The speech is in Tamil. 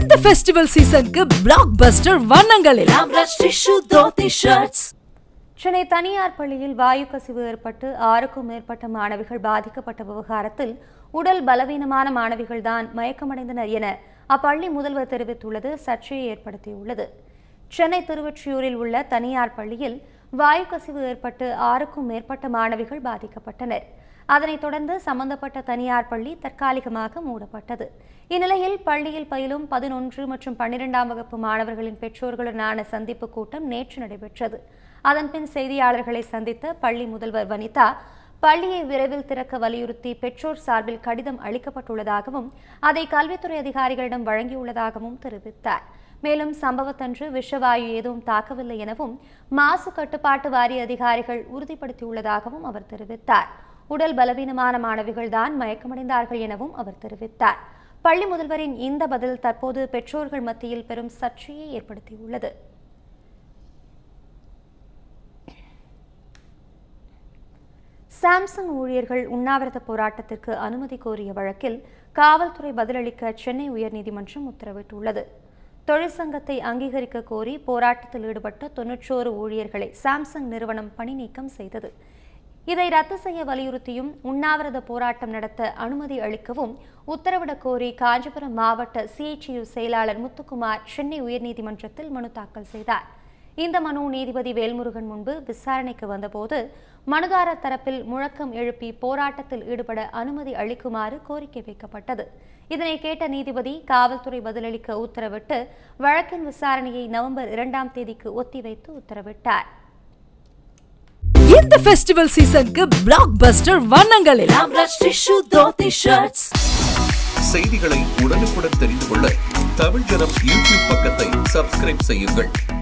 இந்த ஃபெஸ்டிவல் சீசனுக்கு பிளாக் பஸ்டர் வண்ணங்களில் ஆம்ரஷ் டிஷ்யூ தோத்தி ஷர்ட்ஸ் சென்னை தனியார் பள்ளியில் வாயு கசிவு ஏற்பட்டு ஆறுக்கும் மேற்பட்ட மாணவிகள் பாதிக்கப்பட்ட விவகாரத்தில் உடல் பலவீனமான மாணவிகள்தான் மயக்கமடைந்தனர் என அப்பள்ளி முதல்வர் தெரிவித்துள்ளது சர்ச்சையை ஏற்படுத்தியுள்ளது சென்னை திருவொற்றியூரில் உள்ள தனியார் பள்ளியில் வாயு கசிவு ஏற்பட்டு ஆறுக்கும் மேற்பட்ட மாணவிகள் பாதிக்கப்பட்டனர் அதனைத் தொடர்ந்து சம்பந்தப்பட்ட தனியார் பள்ளி தற்காலிகமாக மூடப்பட்டது இந்நிலையில் பள்ளியில் பயிலும் பதினொன்று மற்றும் பன்னிரெண்டாம் வகுப்பு மாணவர்களின் பெற்றோர்களுடனான சந்திப்பு கூட்டம் நேற்று நடைபெற்றது அதன்பின் செய்தியாளர்களை சந்தித்த பள்ளி முதல்வர் வனிதா பள்ளியை விரைவில் திறக்க வலியுறுத்தி பெற்றோர் சார்பில் கடிதம் அளிக்கப்பட்டுள்ளதாகவும் அதை கல்வித்துறை அதிகாரிகளிடம் வழங்கியுள்ளதாகவும் தெரிவித்தார் மேலும் சம்பவத்தன்று விஷவாயு எதுவும் தாக்கவில்லை எனவும் மாசு கட்டுப்பாட்டு வாரிய அதிகாரிகள் உறுதிப்படுத்தியுள்ளதாகவும் அவர் தெரிவித்தார் உடல் பலவீனமான மாணவிகள் தான் மயக்கமடைந்தார்கள் எனவும் அவர் தெரிவித்தார் பள்ளி முதல்வரின் இந்த பதில் தற்போது பெற்றோர்கள் மத்தியில் பெரும் சர்ச்சையை ஏற்படுத்தியுள்ளது சாம்சங் ஊழியர்கள் உண்ணாவிரத போராட்டத்திற்கு அனுமதி கோரிய வழக்கில் காவல்துறை பதிலளிக்க சென்னை உயர்நீதிமன்றம் உத்தரவிட்டுள்ளது தொழிற்சங்கத்தை அங்கீகரிக்க கோரி போராட்டத்தில் ஈடுபட்ட தொன்னூற்றோரு ஊழியர்களை சாம்சங் நிறுவனம் பணி நீக்கம் செய்தது இதை ரத்து செய்ய வலியுறுத்தியும் உண்ணாவிரத போராட்டம் நடத்த அனுமதி அளிக்கவும் உத்தரவிடக் கோரி காஞ்சிபுரம் மாவட்ட சிஐடியு செயலாளர் முத்துக்குமார் சென்னை உயர்நீதிமன்றத்தில் மனு தாக்கல் செய்தார் இந்த மனு நீதிபதி வேல்முருகன் முன்பு விசாரணைக்கு வந்தபோது மனுதாரர் தரப்பில் முழக்கம் எழுப்பி போராட்டத்தில் ஈடுபட அனுமதி அளிக்குமாறு கோரிக்கை வைக்கப்பட்டது இதனை கேட்ட நீதிபதி காவல்துறை பதிலளிக்க உத்தரவிட்டு வழக்கின் விசாரணையை நவம்பர் இரண்டாம் தேதிக்கு ஒத்திவைத்து உத்தரவிட்டார் இந்த ஃபெஸ்டிவல் சீசனுக்கு பிளாக் பஸ்டர் வண்ணங்களில் ஆம்ரஷ் டிஷ்யூ தோத்தி ஷர்ட்ஸ் செய்திகளை உடனுக்குடன் தெரிந்து கொள்ள தமிழ் ஜனம் யூடியூப் பக்கத்தை சப்ஸ்கிரைப் செய்யுங்கள்